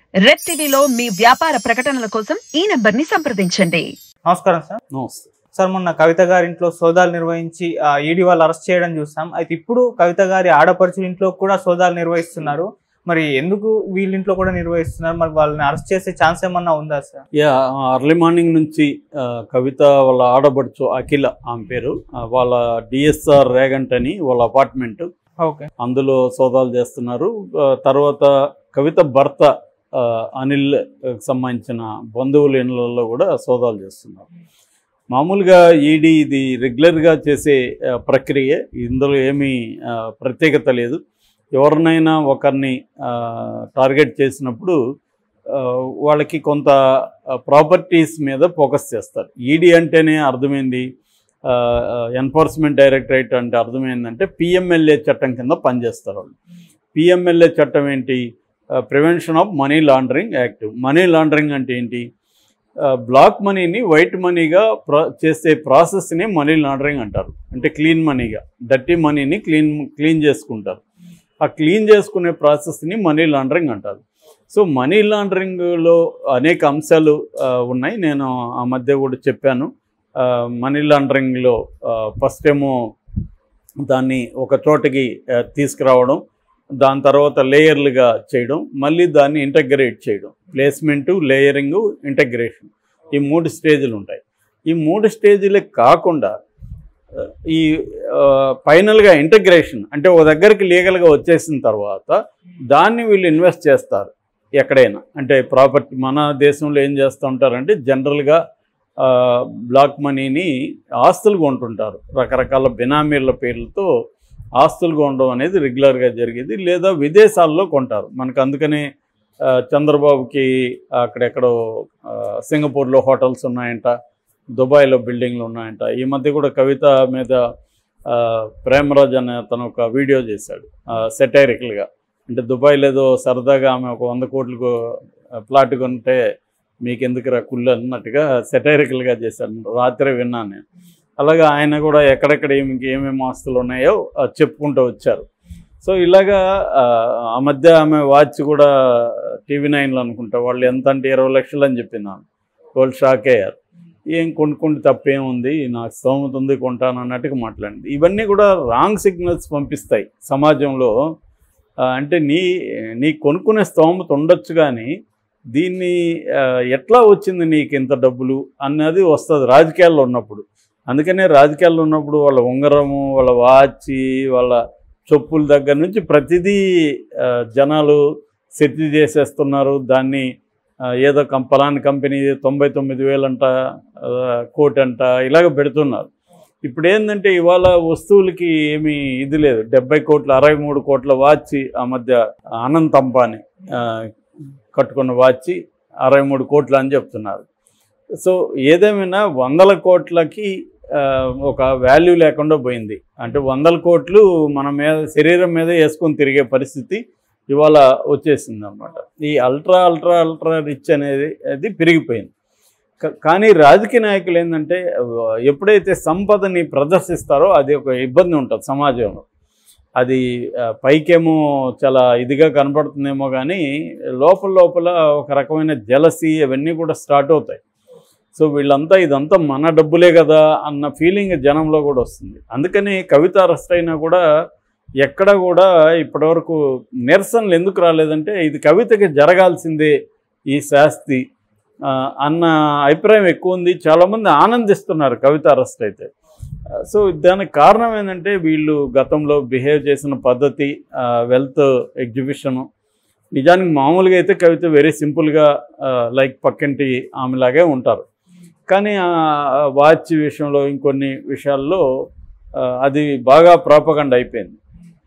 red టీవీలో మీ వ్యాపార ప్రకటనల కోసం ఈ నంబర్ ని సంప్రదించండి నమస్కారం సార్ నమస్తే సార్ మొన్న కవిత గారి ఇంట్లో సోదాలు నిర్వహించి ఆ, ఈడీ వాళ్ళు అరెస్ట్ చేయడం చూసాం అయితే ఇప్పుడు కవిత గారి ఆడపడుచు ఇంట్లో కూడా సోదాలు నిర్వహిస్తున్నారు మరి ఎందుకు వీళ్ళ ఇంట్లో కూడా నిర్వహిస్తున్నారు మరి వాళ్ళని అరెస్ట్ చేసే ఛాన్స్ ఏమన్నా ఉందా సార్ యా అర్లీ మార్నింగ్ నుంచి ఆ, కవిత వాళ్ళ ఆడబడుచు అఖిల ఆమె పేరు ఆ, వాళ్ళ డిఎస్ఆర్ రేగంట్ అని వాళ్ళ అపార్ట్మెంట్ ఓకే అందులో సోదాలు చేస్తున్నారు ఆ, తర్వాత కవిత భర్త ఆ, అనిల్ కి సంబంధించిన బంధువుల ఇళ్ళల్లో కూడా సోదాలు చేస్తున్నారు మామూలుగా ఈడీ ఇది రెగ్యులర్గా చేసే ఆ, ప్రక్రియ ఇందులో ఏమీ ఆ, ప్రత్యేకత లేదు ఎవరినైనా ఒకరిని ఆ, టార్గెట్ చేసినప్పుడు ఆ, వాళ్ళకి కొంత ప్రాపర్టీస్ మీద ఫోకస్ చేస్తారు ఈడీ అంటేనే అర్థమైంది ఎన్ఫోర్స్మెంట్ డైరెక్టరేట్ అంటే అర్థమైందంటే పిఎంఎల్ఏ చట్టం కింద పనిచేస్తారు వాళ్ళు పిఎంఎల్ఏ చట్టం ఏంటి prevention of money laundering act money laundering అంటే ఏంటి బ్లాక్ మనీని వైట్ మనీగా ప్రా చేసే ప్రాసెస్ని మనీ లాండరింగ్ అంటారు అంటే క్లీన్ మనీగా డర్టీ మనీని క్లీన్ క్లీన్ చేసుకుంటారు ఆ క్లీన్ చేసుకునే ప్రాసెస్ని మనీ లాండరింగ్ అంటారు సో మనీ లాండరింగ్లో అనేక అంశాలు ఆ, ఉన్నాయి నేను ఆ మధ్య కూడా చెప్పాను ఆ, మనీ లాండరింగ్లో ఫస్ట్ ఏమో దాన్ని ఒక చోటకి ఆ, తీసుకురావడం దాని తర్వాత లేయర్లుగా చేయడం మళ్ళీ దాన్ని ఇంటగ్రేట్ చేయడం ప్లేస్మెంటు లేయరింగ్ ఇంటగ్రేషన్ ఈ మూడు స్టేజ్లు ఉంటాయి ఈ మూడు స్టేజ్లే కాకుండా ఆ, ఈ ఫైనల్గా ఇంటగ్రేషన్ అంటే ఒక దగ్గరికి లీగల్గా వచ్చేసిన తర్వాత దాన్ని వీళ్ళు ఇన్వెస్ట్ చేస్తారు ఎక్కడైనా అంటే ప్రాపర్టీ మన దేశంలో ఏం చేస్తూ ఉంటారంటే జనరల్గా ఆ, బ్లాక్ మనీని ఆస్తులు కొంటుంటారు రకరకాల బినామీల పేర్లతో ఆస్తులు కొనడం అనేది రెగ్యులర్గా జరిగేది లేదా విదేశాల్లో కొంటారు మనకు అందుకనే ఆ, చంద్రబాబుకి అక్కడెక్కడో ఆ, సింగపూర్లో హోటల్స్ ఉన్నాయంట దుబాయ్లో బిల్డింగ్లు ఉన్నాయంట ఈ మధ్య కూడా కవిత మీద ఆ, ప్రేమరాజ్ అనే అతను ఒక వీడియో చేశాడు సెటైరికల్గా అంటే దుబాయ్లో ఏదో సరదాగా ఆమె ఒక వంద కోట్లకు ప్లాట్ కొంటే మీకు ఎందుకురా కుళ్ళు అన్నట్టుగా సెటైరికల్గా చేశాడు రాత్రి విన్నాను నేను అలాగే ఆయన కూడా ఎక్కడెక్కడ ఏమి ఏమేమి ఆస్తులు ఉన్నాయో ఆ, చెప్పుకుంటూ వచ్చారు సో ఇలాగా ఆ, ఆ మధ్య ఆమె వాచ్ కూడా టీవీ నైన్లో అనుకుంటా వాళ్ళు ఎంత అంటే ఇరవై లక్షలు అని చెప్పింది ఆమె వాళ్ళు షాక్ అయ్యారు ఏం కొనుక్కుంటే తప్పేముంది నాకు స్తోమత ఉంది కొంటాను అన్నట్టుగా మాట్లాడింది ఇవన్నీ కూడా రాంగ్ సిగ్నల్స్ పంపిస్తాయి సమాజంలో ఆ, అంటే నీ నీ కొనుక్కునే స్తోమత ఉండొచ్చు కానీ దీన్ని ఆ, ఎట్లా వచ్చింది నీకు ఇంత డబ్బులు అన్నది వస్తుంది రాజకీయాల్లో ఉన్నప్పుడు అందుకనే రాజకీయాల్లో ఉన్నప్పుడు వాళ్ళ ఉంగరము వాళ్ళ వాచి వాళ్ళ చెప్పుల దగ్గర నుంచి ప్రతిదీ ఆ, జనాలు సెట్ చేసేస్తున్నారు దాన్ని ఆ, ఏదో కం పలాని కంపెనీ తొంభై తొమ్మిది వేలంట ఆ, కోటి అంట ఇలాగ పెడుతున్నారు ఇప్పుడు ఏంటంటే ఇవాళ వస్తువులకి ఏమీ ఇది లేదు డెబ్బై కోట్ల అరవై మూడు కోట్ల వాచి ఆ మధ్య అనంత్ అంబానీ ఆ, కట్టుకున్న వాచి అరవై మూడు కోట్లు అని చెప్తున్నారు సో ఏదేమైనా వందల కోట్లకి ఆ, ఒక వాల్యూ లేకుండా పోయింది అంటే వందల కోట్లు మన మీద శరీరం మీద వేసుకొని తిరిగే పరిస్థితి ఇవాళ వచ్చేసింది అనమాట ఈ అల్ట్రా అల్ట్రా అల్ట్రా రిచ్ అనేది అది పెరిగిపోయింది క- కానీ రాజకీయ నాయకులు ఏంటంటే ఆ, ఎప్పుడైతే సంపదని ప్రదర్శిస్తారో అది ఒక ఇబ్బంది ఉంటుంది సమాజంలో అది ఆ, పైకేమో చాలా ఇదిగా కనపడుతుందేమో కానీ లోపల లోపల ఒక రకమైన జలసి అవన్నీ కూడా స్టార్ట్ అవుతాయి సో వీళ్ళంతా ఇదంతా మన డబ్బులే కదా అన్న ఫీలింగ్ జనంలో కూడా వస్తుంది అందుకని కవిత అరెస్ట్ అయినా కూడా ఎక్కడ కూడా ఇప్పటివరకు నిరసనలు ఎందుకు రాలేదంటే ఇది కవితకి జరగాల్సిందే ఈ శాస్తి ఆ, అన్న అభిప్రాయం ఎక్కువ ఉంది చాలామంది ఆనందిస్తున్నారు కవిత అరెస్ట్ అయితే ఆ, సో దానికి కారణం ఏంటంటే వీళ్ళు గతంలో బిహేవ్ చేసిన పద్ధతి వెల్త్ ఎగ్జిబిషను నిజానికి మామూలుగా అయితే కవిత వెరీ సింపుల్గా లైక్ పక్కింటి ఆమెలాగే ఉంటారు కానీ ఆ వాచ్ విషయంలో ఇంకొన్ని విషయాల్లో ఆ, అది బాగా ప్రాపగండ అయిపోయింది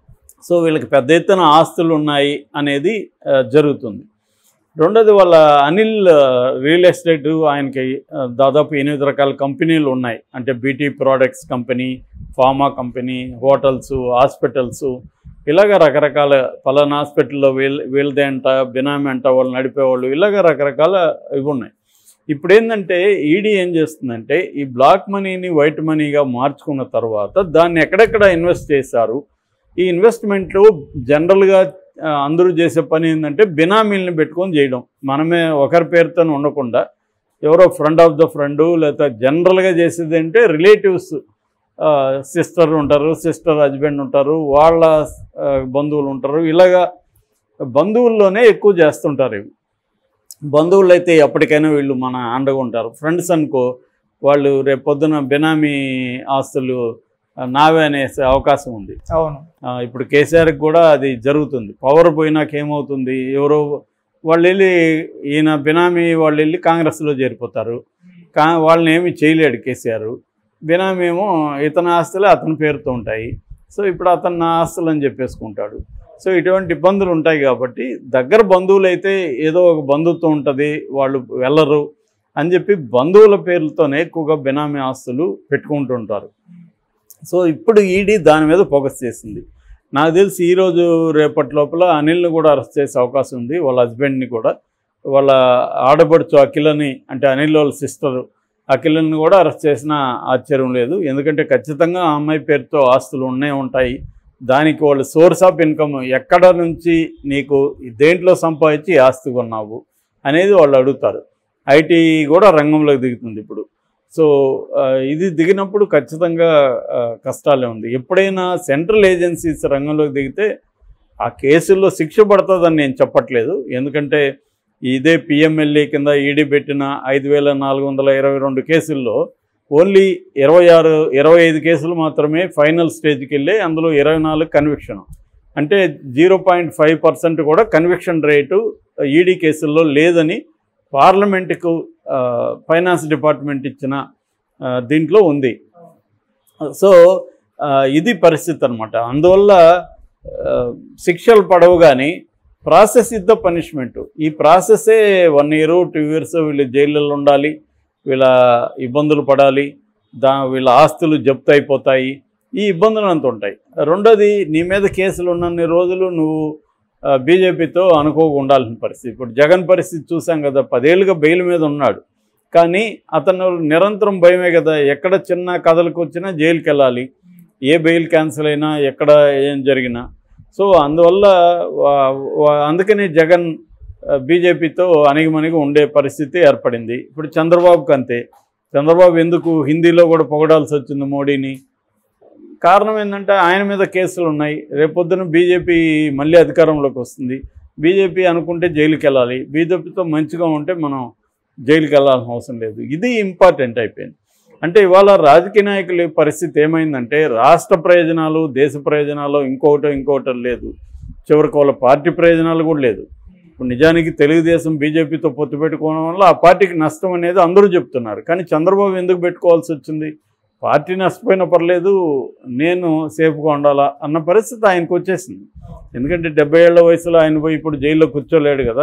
సో వీళ్ళకి పెద్ద ఎత్తున ఆస్తులు ఉన్నాయి అనేది ఆ, జరుగుతుంది రెండోది వాళ్ళ అనిల్ ఆ, రియల్ ఎస్టేట్ ఆయనకి ఆ, దాదాపు ఎనిమిది రకాల కంపెనీలు ఉన్నాయి అంటే BT products company pharma company hotels hospitals ఇలాగ రకరకాల పలానా హాస్పిటల్లో వీళ్ళ వీళ్ళదే అంట బినామీ అంట వాళ్ళు నడిపేవాళ్ళు ఇలాగ రకరకాల ఇవి ఉన్నాయి ఇప్పుడు ఏంటంటే ఈడీ ఏం చేస్తుందంటే ఈ బ్లాక్ మనీని వైట్ మనీగా మార్చుకున్న తర్వాత దాన్ని ఎక్కడెక్కడ ఇన్వెస్ట్ చేశారు ఈ ఇన్వెస్ట్మెంట్లు జనరల్గా ఆ, అందరూ చేసే పని ఏంటంటే బినామీల్ని పెట్టుకొని చేయడం మనమే ఒకరి పేరుతో ఉండకుండా ఎవరో ఫ్రెండ్ ఆఫ్ ద ఫ్రెండ్ లేకపోతే జనరల్గా చేసేది అంటే రిలేటివ్స్ సిస్టర్ ఉంటారు సిస్టర్ హస్బెండ్ ఉంటారు వాళ్ళ ఆ, బంధువులు ఉంటారు ఇలాగా బంధువుల్లోనే ఎక్కువ చేస్తుంటారు ఇవి బంధువులు అయితే ఎప్పటికైనా వీళ్ళు మన అండగా ఉంటారు ఫ్రెండ్స్ అనుకో వాళ్ళు రేపు పొద్దున బినామీ ఆస్తులు ఆ, నావే అనేసే అవకాశం ఉంది అవును ఆ, ఇప్పుడు కేసీఆర్కి కూడా అది జరుగుతుంది పవర్ పోయినాక ఏమవుతుంది ఎవరో వాళ్ళు వెళ్ళి ఈయన బినామీ వాళ్ళు వెళ్ళి కాంగ్రెస్లో చేరిపోతారు కా వాళ్ళని ఏమీ చేయలేడు కేసీఆర్ బినామీ ఏమో ఇతని ఆస్తులే అతని పేరుతో ఉంటాయి సో ఇప్పుడు అతను నా ఆస్తులు అని చెప్పేసుకుంటాడు సో ఇటువంటి ఇబ్బందులు ఉంటాయి కాబట్టి దగ్గర బంధువులు అయితే ఏదో ఒక బంధుత్వం ఉంటుంది వాళ్ళు వెళ్ళరు అని చెప్పి బంధువుల పేర్లతోనే ఎక్కువగా బినామీ ఆస్తులు పెట్టుకుంటుంటారు సో ఇప్పుడు ఈడీ దాని మీద ఫోకస్ చేసింది నాకు తెలిసి ఈరోజు రేపటి లోపల అనిల్ని కూడా అరెస్ట్ చేసే అవకాశం ఉంది వాళ్ళ హస్బెండ్ని కూడా వాళ్ళ ఆడపడుచు అఖిలని అంటే అనిల్ వాళ్ళ సిస్టర్ అఖిలని కూడా అరెస్ట్ చేసిన ఆశ్చర్యం లేదు ఎందుకంటే ఖచ్చితంగా ఆ అమ్మాయి పేరుతో ఆస్తులు ఉన్నే ఉంటాయి దానికి వాళ్ళ సోర్స్ ఆఫ్ ఇన్కమ్ ఎక్కడ నుంచి నీకు దేంట్లో సంపాదించి ఈ ఆస్తి కొన్నావు అనేది వాళ్ళు అడుగుతారు ఐటీ కూడా రంగంలోకి దిగుతుంది ఇప్పుడు సో ఆ, ఇది దిగినప్పుడు ఖచ్చితంగా ఆ, కష్టాలే ఉంది ఎప్పుడైనా సెంట్రల్ ఏజెన్సీస్ రంగంలోకి దిగితే ఆ కేసుల్లో శిక్ష పడుతుందని నేను చెప్పట్లేదు ఎందుకంటే ఇదే పిఎంఎల్ఏ కింద ఈడీ పెట్టిన ఐదు వేల నాలుగు వందల ఇరవై రెండు కేసుల్లో ఓన్లీ ఇరవై ఆరు ఇరవై ఐదు కేసులు మాత్రమే ఫైనల్ స్టేజ్కి వెళ్ళి అందులో ఇరవై నాలుగు కన్విక్షన్ అంటే జీరో పాయింట్ ఫైవ్ పర్సెంట్ కూడా కన్విక్షన్ రేటు ఈడీ కేసుల్లో లేదని పార్లమెంటుకు ఆ, ఫైనాన్స్ డిపార్ట్మెంట్ ఇచ్చిన ఆ, దీంట్లో ఉంది సో ఆ, ఇది పరిస్థితి అనమాట అందువల్ల ఆ, శిక్షలు పడవు కానీ ప్రాసెస్ ఇద్ద పనిష్మెంట్ ఈ ప్రాసెసే వన్ ఇయర్ టూ ఇయర్స్ వీళ్ళు జైళ్ళల్లో ఉండాలి వీళ్ళ ఇబ్బందులు పడాలి దా వీళ్ళ ఆస్తులు జప్తు అయిపోతాయి ఈ ఇబ్బందులు అంత ఉంటాయి రెండోది నీ మీద కేసులు ఉన్నన్ని రోజులు నువ్వు ఆ, బీజేపీతో అనుకోకుండా ఉండాల్సిన పరిస్థితి ఇప్పుడు జగన్ పరిస్థితి చూసాం కదా పదేళ్ళుగా బెయిల్ మీద ఉన్నాడు కానీ అతను నిరంతరం భయమే కదా ఎక్కడ చిన్న కథలకు వచ్చినా జైలుకి వెళ్ళాలి ఏ బెయిల్ క్యాన్సిల్ అయినా ఎక్కడ ఏం జరిగినా సో అందువల్ల వా- వా- అందుకని జగన్ ఆ, బీజేపీతో అణిగిమణిగి ఉండే పరిస్థితి ఏర్పడింది ఇప్పుడు చంద్రబాబుకి అంతే చంద్రబాబు ఎందుకు హిందీలో కూడా పొగడాల్సి వచ్చింది మోడీని కారణం ఏంటంటే ఆయన మీద కేసులు ఉన్నాయి రేపొద్దున బీజేపీ మళ్ళీ అధికారంలోకి వస్తుంది బీజేపీ అనుకుంటే జైలుకి వెళ్ళాలి బీజేపీతో మంచిగా ఉంటే మనం జైలుకి వెళ్ళాల్సిన అవసరం లేదు ఇది ఇంపార్టెంట్ అయిపోయింది అంటే ఇవాళ రాజకీయ నాయకుల పరిస్థితి ఏమైందంటే రాష్ట్ర ప్రయోజనాలు దేశ ప్రయోజనాలు ఇంకొకటో ఇంకొకటో లేదు చివరికి వాళ్ళ పార్టీ ప్రయోజనాలు కూడా లేదు ఇప్పుడు నిజానికి తెలుగుదేశం బీజేపీతో పొత్తు పెట్టుకోవడం వల్ల ఆ పార్టీకి నష్టం అనేది అందరూ చెప్తున్నారు కానీ చంద్రబాబు ఎందుకు పెట్టుకోవాల్సి వచ్చింది పార్టీ నష్టపోయినా పర్లేదు నేను సేఫ్గా ఉండాలా అన్న పరిస్థితి ఆయనకు వచ్చేసింది ఎందుకంటే డెబ్బై ఏళ్ల వయసులో ఆయన పోయి ఇప్పుడు జైల్లో కూర్చోలేడు కదా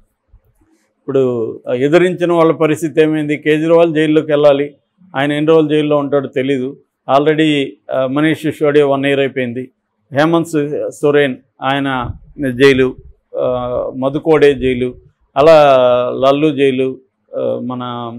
ఇప్పుడు ఆ, ఎదిరించిన వాళ్ళ పరిస్థితి ఏమైంది కేజ్రీవాల్ జైల్లోకి వెళ్ళాలి ఆయన ఎన్ని రోజులు జైల్లో ఉంటాడో తెలీదు ఆల్రెడీ ఆ, మనీష్ సిసోడియా వన్ ఇయర్ అయిపోయింది హేమంత్ సు- సోరెన్ ఆయన జైలు ఆ, మధుకోడే జైలు అలా లల్లు జైలు ఆ, మన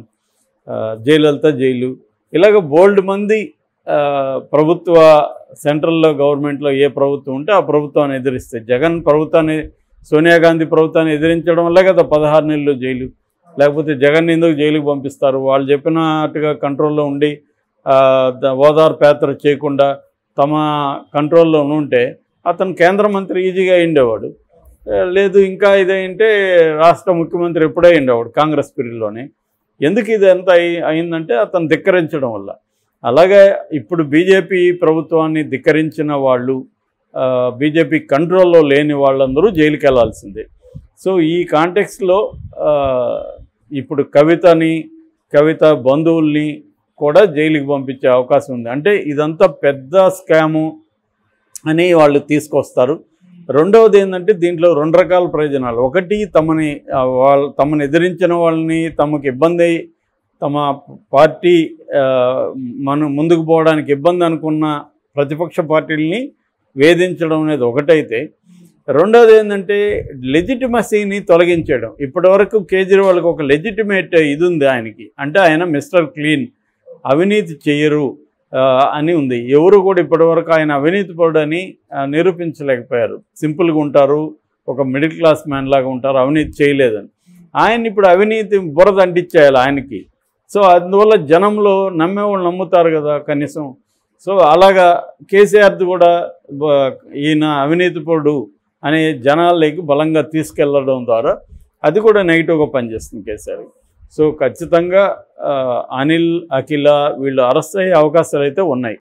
ఆ, జయలలిత జైలు ఇలాగ బోల్డ్ మంది ఆ, ప్రభుత్వ సెంట్రల్లో గవర్నమెంట్లో ఏ ప్రభుత్వం ఉంటే ఆ ప్రభుత్వాన్ని ఎదిరిస్తాయి జగన్ ప్రభుత్వాన్ని సోనియా గాంధీ ప్రభుత్వాన్ని ఎదిరించడం వల్లే కదా పదహారు నెలలు జైలు లేకపోతే జగన్ ఎందుకు జైలుకి పంపిస్తారు వాళ్ళు చెప్పినట్టుగా కంట్రోల్లో ఉండి ఆ, ద- ఓదార్పు యాత్ర చేయకుండా తమ కంట్రోల్లో ఉంటే అతను కేంద్ర మంత్రి ఈజీగా ఉండేవాడు ఏ, లేదు ఇంకా ఇదేంటే రాష్ట్ర ముఖ్యమంత్రి ఎప్పుడే ఉండేవాడు కాంగ్రెస్ పీరియడ్లోనే ఎందుకు ఇది ఎంత అయి అయిందంటే అతను ధిక్కరించడం వల్ల అలాగే ఇప్పుడు బీజేపీ ప్రభుత్వాన్ని ధిక్కరించిన వాళ్ళు ఆ, బీజేపీ కంట్రోల్లో లేని వాళ్ళందరూ జైలుకి వెళ్ళాల్సిందే సో ఈ కాంటెక్స్లో ఇప్పుడు కవితని కవిత బంధువుల్ని కూడా జైలుకి పంపించే అవకాశం ఉంది అంటే ఇదంతా పెద్ద స్కాము అని వాళ్ళు తీసుకొస్తారు రెండవది ఏంటంటే దీంట్లో రెండు రకాల ప్రయోజనాలు ఒకటి తమని ఆ, వాళ్ళ తమను ఎదిరించిన వాళ్ళని తమకు ఇబ్బంది అయి తమ పార్టీ ఆ, మనం ముందుకు పోవడానికి ఇబ్బంది అనుకున్న ప్రతిపక్ష పార్టీలని వేధించడం అనేది ఒకటైతే రెండోది ఏంటంటే లెజిటిమసీని తొలగించడం ఇప్పటివరకు కేజ్రీవాల్కి ఒక లెజిటిమేట్ ఇది ఉంది ఆయనకి అంటే ఆయన మిస్టర్ క్లీన్ అవినీతి చేయరు ఆ, అని ఉంది ఎవరు కూడా ఇప్పటివరకు ఆయన అవినీతి పరుడని ఆ, నిరూపించలేకపోయారు సింపుల్గా ఉంటారు ఒక మిడిల్ క్లాస్ మ్యాన్ లాగా ఉంటారు అవినీతి చేయలేదని ఆయన ఇప్పుడు అవినీతి బురద అంటించేయాలి ఆయనకి సో అందువల్ల జనంలో నమ్మేవాళ్ళు నమ్ముతారు కదా కనీసం సో అలాగా కేసీఆర్ది కూడా బ- ఈయన అవినీతిపరుడు అనే జనాల్లోకి బలంగా తీసుకెళ్లడం ద్వారా అది కూడా నెగిటివ్గా పనిచేస్తుంది కేసీఆర్ సో ఖచ్చితంగా ఆ, అనిల్ అఖిల వీళ్ళు అరెస్ట్ అయ్యే అవకాశాలు అయితే ఉన్నాయి